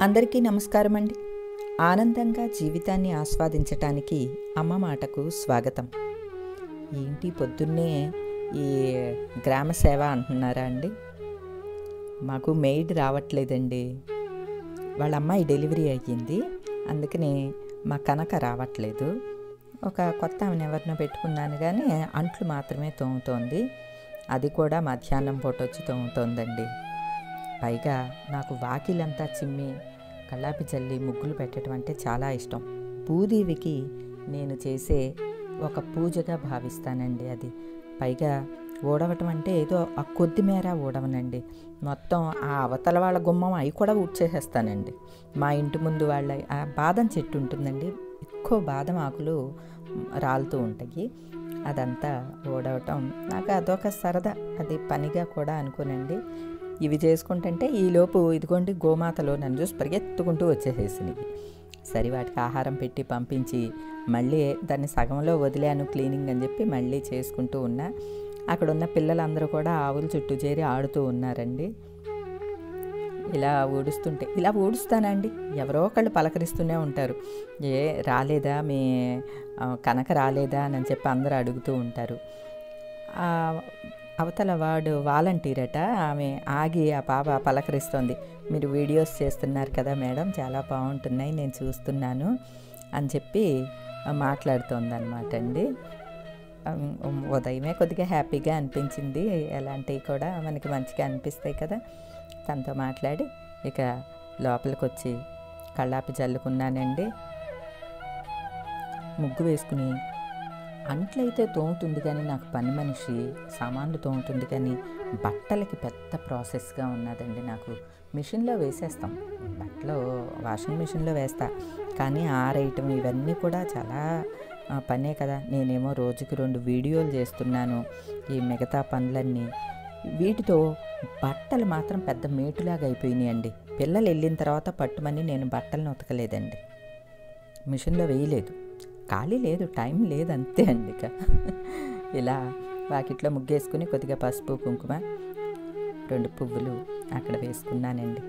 అందరికీ నమస్కారం అండి ఆనందంగా జీవితాన్ని ఆస్వాదించటానికి అమ్మ మాటకు స్వాగతం ఏంటి పొద్దున్నే ఈ గ్రామ సేవ అంటున్నారా అండి మాకు మెయిడ్ రావట్లేదండి వాళ్ళ అమ్మాయి డెలివరీ అయ్యింది అందుకని మా కనక రావట్లేదు ఒక కొత్త ఆమెను ఎవరినో పెట్టుకున్నాను కానీ అంట్లు మాత్రమే తోముతోంది అది కూడా మధ్యాహ్నం పూట వచ్చి తోముతోందండి పైగా నాకు వాకిలంతా చిమ్మి కళ్ళాపి చల్లి ముగ్గులు పెట్టడం అంటే చాలా ఇష్టం భూదేవికి నేను చేసే ఒక పూజగా భావిస్తానండి అది పైగా ఊడవటం అంటే ఏదో ఆ కొద్ది మేర ఊడవనండి మొత్తం ఆ అవతల వాళ్ళ గుమ్మం అవి కూడా ఊడ్చేసేస్తానండి మా ఇంటి ముందు వాళ్ళ ఆ బాదం చెట్టు ఉంటుందండి ఎక్కువ బాదం ఆకులు రాలుతూ ఉంటాయి అదంతా ఓడవటం నాకు అదొక సరదా అది పనిగా కూడా అనుకోనండి ఇవి చేసుకుంటుంటే ఈలోపు ఇదిగోండి గోమాతలో నన్ను చూసి పరిగెత్తుకుంటూ వచ్చేసేసినవి సరే వాటికి ఆహారం పెట్టి పంపించి మళ్ళీ దాన్ని సగంలో వదిలాను క్లీనింగ్ అని చెప్పి మళ్ళీ చేసుకుంటూ ఉన్నా అక్కడ ఉన్న పిల్లలందరూ కూడా ఆవుల చుట్టూ చేరి ఆడుతూ ఉన్నారండి ఇలా ఊడుస్తుంటే ఇలా ఊడుస్తానండి ఎవరో ఒకళ్ళు పలకరిస్తూనే ఉంటారు ఏ రాలేదా మీ ఆ, కనక రాలేదా అని చెప్పి అందరూ అడుగుతూ ఉంటారు ఆ, అవతల వాడు వాలంటీర్ అట ఆమె ఆగి ఆ పాప పలకరిస్తోంది మీరు వీడియోస్ చేస్తున్నారు కదా మేడం చాలా బాగుంటున్నాయి నేను చూస్తున్నాను అని చెప్పి మాట్లాడుతోంది అనమాట అండి ఉమ్, ఉదయమే కొద్దిగా హ్యాపీగా అనిపించింది ఎలాంటివి కూడా మనకి మంచిగా అనిపిస్తాయి కదా తనతో మాట్లాడి ఇక లోపలికి వచ్చి కళ్ళాపి చల్లుకున్నానండి ముగ్గు వేసుకుని అంట్లయితే తోముతుంది కానీ నాకు పని మనిషి సామాన్లు తోముతుంది కానీ బట్టలకి పెద్ద ప్రాసెస్గా ఉన్నదండి నాకు మిషన్లో వేసేస్తాం బట్టలు వాషింగ్ మిషన్లో వేస్తా కానీ ఆరేయటం ఇవన్నీ కూడా చాలా ఆ, పనే కదా నేనేమో రోజుకి రెండు వీడియోలు చేస్తున్నాను ఈ మిగతా పనులన్నీ వీటితో బట్టలు మాత్రం పెద్ద మేటులాగా అయిపోయినాయండి పిల్లలు వెళ్ళిన తర్వాత పట్టుమని నేను బట్టలను ఉతకలేదండి మిషన్లో వేయలేదు ఖాళీ లేదు టైం లేదు అంతే అండి ఇక ఇలా వాకిట్లో ముగ్గేసుకుని కొద్దిగా పసుపు కుంకుమ రెండు పువ్వులు అక్కడ వేసుకున్నానండి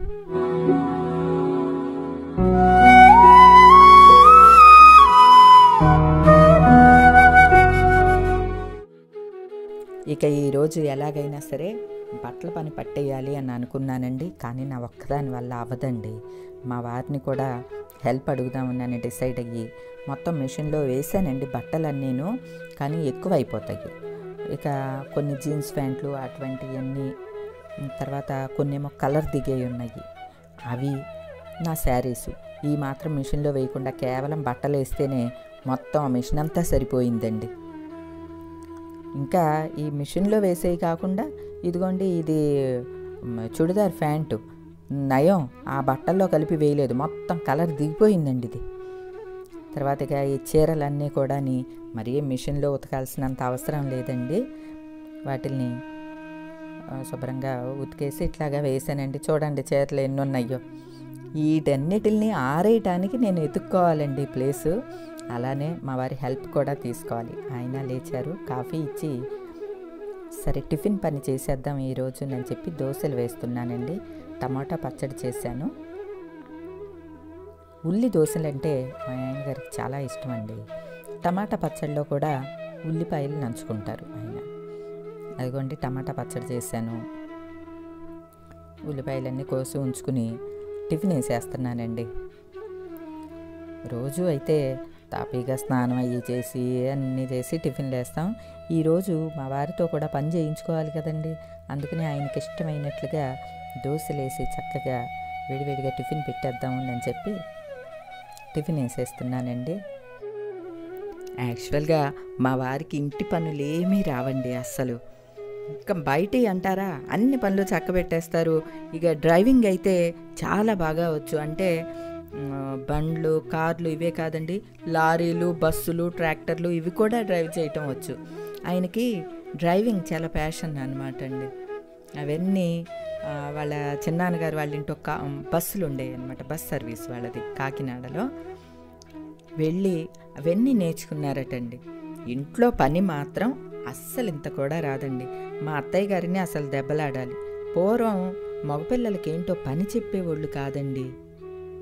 ఇక ఈరోజు ఎలాగైనా సరే బట్టల పని పట్టేయాలి అని అనుకున్నానండి కానీ నా ఒక్కదాని వల్ల అవ్వదండి మా వారిని కూడా హెల్ప్ అడుగుదామని డిసైడ్ అయ్యి మొత్తం మిషన్లో వేసానండి బట్టలన్నీను కానీ ఎక్కువ అయిపోతాయి ఇక కొన్ని జీన్స్ ప్యాంట్లు అటువంటివన్నీ తర్వాత కొన్ని ఏమో కలర్ దిగేవి ఉన్నాయి అవి నా శారీసు ఈ మాత్రం మిషన్లో వేయకుండా కేవలం బట్టలు వేస్తేనే మొత్తం ఆ మిషన్ అంతా సరిపోయిందండి ఇంకా ఈ మిషన్లో వేసేవి కాకుండా ఇదిగోండి ఇది మ్, చుడిదార్ ప్యాంటు నయం ఆ బట్టల్లో కలిపి వేయలేదు మొత్తం కలర్ దిగిపోయిందండి ఇది తర్వాత ఇక ఈ చీరలన్నీ కూడా మరీ మిషన్లో ఉతకాల్సినంత అవసరం లేదండి వాటిల్ని ఆ, శుభ్రంగా ఉతికేసి ఇట్లాగా వేసానండి చూడండి చీరలు ఎన్ని ఉన్నాయో వీటన్నిటిని ఆరేయటానికి నేను ఎత్తుక్కోవాలండి ప్లేసు అలానే మా వారి హెల్ప్ కూడా తీసుకోవాలి ఆయన లేచారు కాఫీ ఇచ్చి సరే టిఫిన్ పని చేసేద్దాం ఈరోజు నేను చెప్పి దోశలు వేస్తున్నానండి టమాటా పచ్చడి చేశాను ఉల్లి దోశలు అంటే మా ఆయన గారికి చాలా ఇష్టం అండి టమాటా పచ్చడిలో కూడా ఉల్లిపాయలు నంచుకుంటారు ఆయన అదిగోండి టమాటా పచ్చడి చేశాను ఉల్లిపాయలన్నీ కోసి ఉంచుకుని టిఫిన్ వేసేస్తున్నానండి రోజు అయితే తాపీగా స్నానం అయ్యి చేసి అన్నీ చేసి టిఫిన్లు వేస్తాం ఈరోజు మా వారితో కూడా పని చేయించుకోవాలి కదండి అందుకని ఆయనకి ఇష్టమైనట్లుగా దోశలు వేసి చక్కగా వేడివేడిగా టిఫిన్ పెట్టేద్దాము అని చెప్పి టిఫిన్ వేసేస్తున్నానండి యాక్చువల్గా మా వారికి ఇంటి పనులు ఏమీ రావండి అస్సలు ఇంకా బయట అంటారా అన్ని పనులు చక్కబెట్టేస్తారు ఇక డ్రైవింగ్ అయితే చాలా బాగా వచ్చు అంటే మ్, బండ్లు కార్లు ఇవే కాదండి లారీలు బస్సులు ట్రాక్టర్లు ఇవి కూడా డ్రైవ్ చేయటం వచ్చు ఆయనకి డ్రైవింగ్ చాలా ప్యాషన్ అనమాట అండి అవన్నీ ఆ, వాళ్ళ చిన్నాన్నగారు వాళ్ళ ఇంట్లో కా బస్సులు ఉండేవి అనమాట బస్ సర్వీస్ వాళ్ళది కాకినాడలో వెళ్ళి అవన్నీ నేర్చుకున్నారటండి ఇంట్లో పని మాత్రం అస్సలు ఇంత కూడా రాదండి మా అత్తయ్య గారిని అసలు దెబ్బలాడాలి పూర్వం మగపిల్లలకి ఏంటో పని చెప్పేవాళ్ళు కాదండి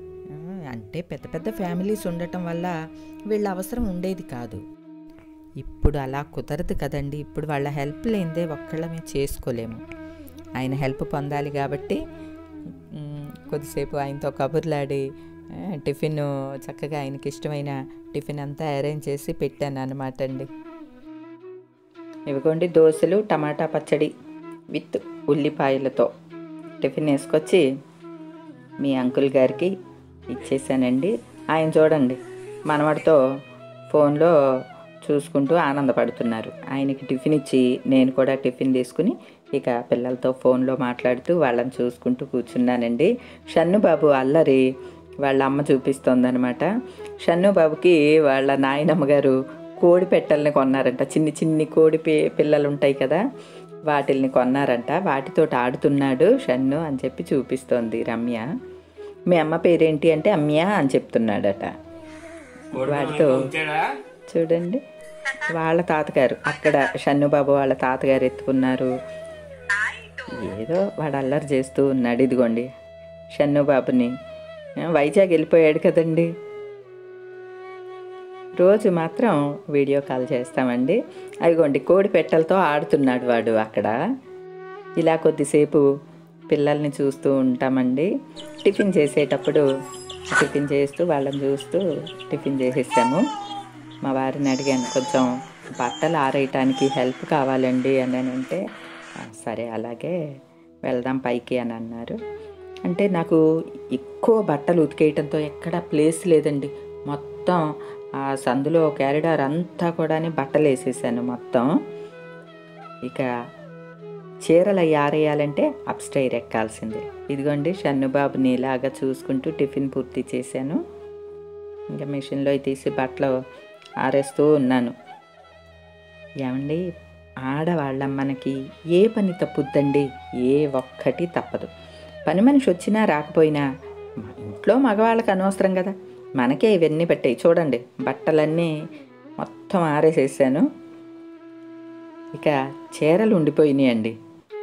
అంటే పెద్ద పెద్ద ఫ్యామిలీస్ ఉండటం వల్ల వీళ్ళ అవసరం ఉండేది కాదు ఇప్పుడు అలా కుదరదు కదండి ఇప్పుడు వాళ్ళ హెల్ప్ లేనిదే ఒక్కళ్ళమే చేసుకోలేము ఆయన హెల్ప్ పొందాలి కాబట్టి మ్, కొద్దిసేపు ఆయనతో కబుర్లాడి ఆ, టిఫిన్ చక్కగా ఆయనకి ఇష్టమైన టిఫిన్ అంతా అరేంజ్ చేసి పెట్టాను అనమాట అండి ఇవిగోండి దోశలు టమాటా పచ్చడి విత్ ఉల్లిపాయలతో టిఫిన్ వేసుకొచ్చి మీ అంకుల్ గారికి ఇచ్చేసానండి ఆయన చూడండి మనవడితో ఫోన్లో చూసుకుంటూ ఆనందపడుతున్నారు ఆయనకి టిఫిన్ ఇచ్చి నేను కూడా టిఫిన్ తీసుకుని ఇక పిల్లలతో ఫోన్లో మాట్లాడుతూ వాళ్ళని చూసుకుంటూ కూర్చున్నానండి షన్ను బాబు అల్లరి వాళ్ళ అమ్మ చూపిస్తోందనమాట షన్ను బాబుకి వాళ్ళ నాయనమ్మ గారు కోడి పెట్టెల్ని కొన్నారంట చిన్ని చిన్ని కోడి పి- పిల్లలు ఉంటాయి కదా వాటిల్ని కొన్నారంట వాటితోటి ఆడుతున్నాడు షన్ను అని చెప్పి చూపిస్తోంది రమ్య మీ అమ్మ పేరేంటి అంటే అమ్య అని చెప్తున్నాడట వాడితో చూడండి వాళ్ళ తాతగారు అక్కడ షన్నుబాబు వాళ్ళ తాతగారు ఎత్తుకున్నారు ఏదో వాడు అల్లరి చేస్తూ ఉన్నాడు ఇదిగోండి షన్నుబాబుని ఆ, వైజాగ్ వెళ్ళిపోయాడు కదండి రోజు మాత్రం వీడియో కాల్ చేస్తామండి అదిగోండి కోడి పెట్టెలతో ఆడుతున్నాడు వాడు అక్కడ ఇలా కొద్దిసేపు పిల్లల్ని చూస్తూ ఉంటామండి టిఫిన్ చేసేటప్పుడు టిఫిన్ చేస్తూ వాళ్ళని చూస్తూ టిఫిన్ చేసేసాము మా వారిని అడిగాను కొంచెం బట్టలు ఆరేయటానికి హెల్ప్ కావాలండి అని అని అంటే "ఆ, సరే అలాగే వెళ్దాం పైకి అని అన్నారు అంటే నాకు ఎక్కువ బట్టలు ఉతికేయటంతో ఎక్కడ ప్లేస్ లేదండి మొత్తం ఆ సందులో క్యారిడార్ అంతా కూడా బట్టలు వేసేసాను మొత్తం ఇక చీరలు అవి ఆరేయాలంటే అప్స్టైర్ ఎక్కాల్సిందే ఇదిగోండి షన్నుబాబుని ఇలాగా చూసుకుంటూ టిఫిన్ పూర్తి చేశాను ఇంకా మిషన్లో తీసి బట్టలు ఆరేస్తూ ఉన్నాను ఏమండి ఆడవాళ్ళం మనకి ఏ పని తప్పుద్దండి ఏ ఒక్కటి తప్పదు పని మనిషి వచ్చినా రాకపోయినా మా ఇంట్లో మగవాళ్ళకి అనవసరం కదా మనకే ఇవన్నీ పెట్టాయి చూడండి బట్టలన్నీ మొత్తం ఆరేసేసాను ఇక చీరలు ఉండిపోయినాయండి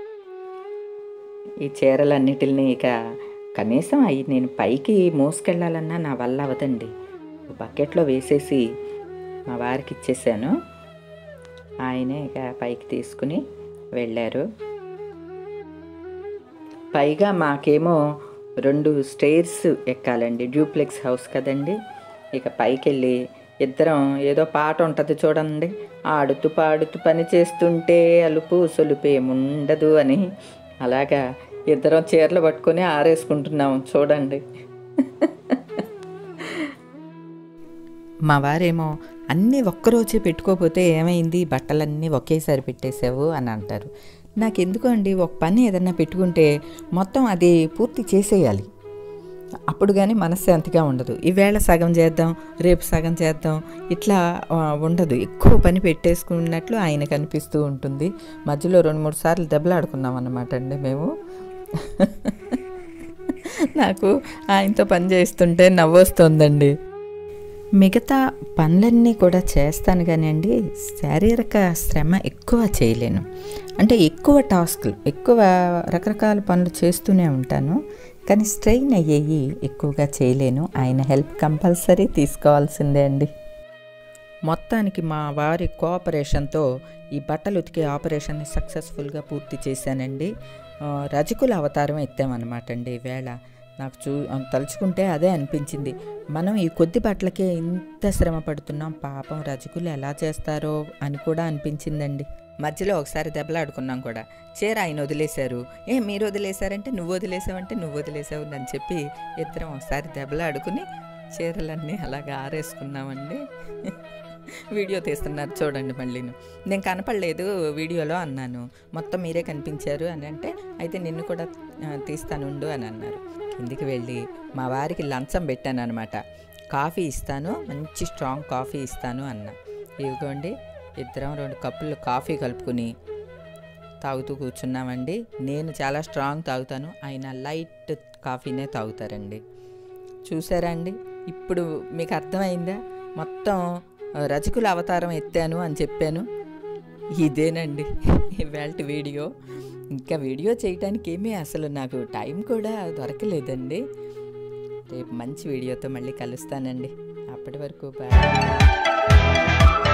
ఈ చీరలన్నిటిని ఇక కనీసం అవి నేను పైకి మోసుకెళ్ళాలన్నా నా వల్ల అవదండి బకెట్లో వేసేసి మా వారికి ఇచ్చేసాను ఆయనే ఇక పైకి తీసుకుని వెళ్ళారు పైగా మాకేమో రెండు స్టేర్స్ ఎక్కాలండి డ్యూప్లెక్స్ హౌస్ కదండి ఇక పైకి వెళ్ళి ఇద్దరం ఏదో పాట ఉంటుంది చూడండి ఆడుతూ పాడుతూ పని చేస్తుంటే అలుపు సొలుపు ఏముండదు అని అలాగా ఇద్దరం చీరలు పట్టుకొని ఆరేసుకుంటున్నాం చూడండి మా వారేమో అన్నీ ఒక్కరోజే పెట్టుకోకపోతే ఏమైంది బట్టలన్నీ ఒకేసారి పెట్టేసావు అని అంటారు నాకెందుకు అండి ఒక పని ఏదన్నా పెట్టుకుంటే మొత్తం అది పూర్తి చేసేయాలి అప్పుడు కానీ మనశ్శాంతిగా ఉండదు ఈవేళ సగం చేద్దాం రేపు సగం చేద్దాం ఇట్లా ఆ, ఉండదు ఎక్కువ పని పెట్టేసుకున్నట్లు ఆయనకు అనిపిస్తూ ఉంటుంది మధ్యలో రెండు మూడు సార్లు దెబ్బలాడుకున్నాం అన్నమాట అండి మేము నాకు ఆయనతో పని చేస్తుంటే నవ్వొస్తుందండి మిగతా పనులన్నీ కూడా చేస్తాను కానీ అండి శారీరక శ్రమ ఎక్కువ చేయలేను అంటే ఎక్కువ టాస్క్లు ఎక్కువ రకరకాల పనులు చేస్తూనే ఉంటాను కానీ స్ట్రెయిన్ అయ్యేవి ఎక్కువగా చేయలేను ఆయన హెల్ప్ కంపల్సరీ తీసుకోవాల్సిందే అండి మొత్తానికి మా వారి కోఆపరేషన్తో ఈ బట్టలు ఉతికే ఆపరేషన్ని సక్సెస్ఫుల్గా పూర్తి చేశానండి ఆ, రజకుల అవతారం ఎత్తామన్నమాట అండి ఈవేళ నాకు చూ తలుచుకుంటే అదే అనిపించింది మనం ఈ కొద్ది బట్టలకే ఇంత శ్రమ పడుతున్నాం పాపం రజకులు ఎలా చేస్తారో అని కూడా అనిపించిందండి మధ్యలో ఒకసారి దెబ్బలాడుకున్నాం కూడా చీర ఆయన వదిలేశారు ఏ మీరు వదిలేశారంటే నువ్వు వదిలేసావంటే నువ్వు వదిలేసావు అని చెప్పి ఇద్దరం ఒకసారి దెబ్బలాడుకుని చీరలన్నీ అలాగా ఆరేసుకున్నామండి వీడియో తీస్తున్నారు చూడండి మళ్ళీ నేను కనపడలేదు వీడియోలో అన్నాను మొత్తం మీరే కనిపించారు అని అంటే అయితే నిన్ను కూడా ఆ, తీస్తానుండు అని అన్నారు కిందికి వెళ్ళి మా వారికి లంచం పెట్టాను అనమాట కాఫీ ఇస్తాను మంచి స్ట్రాంగ్ కాఫీ ఇస్తాను అన్న ఇదిగోండి ఇద్దరం రెండు కప్పులు కాఫీ కలుపుకుని తాగుతూ కూర్చున్నామండి నేను చాలా స్ట్రాంగ్ తాగుతాను ఆయన లైట్ కాఫీనే తాగుతారండి చూసారా అండి ఇప్పుడు మీకు అర్థమైందా మొత్తం ఆ, రజకుల అవతారం ఎత్తాను అని చెప్పాను ఇదేనండి ఇవాళ వీడియో ఇంకా వీడియో చేయటానికి ఏమీ అసలు నాకు టైం కూడా దొరకలేదండి రేపు మంచి వీడియోతో మళ్ళీ కలుస్తానండి అప్పటి వరకు బాయ్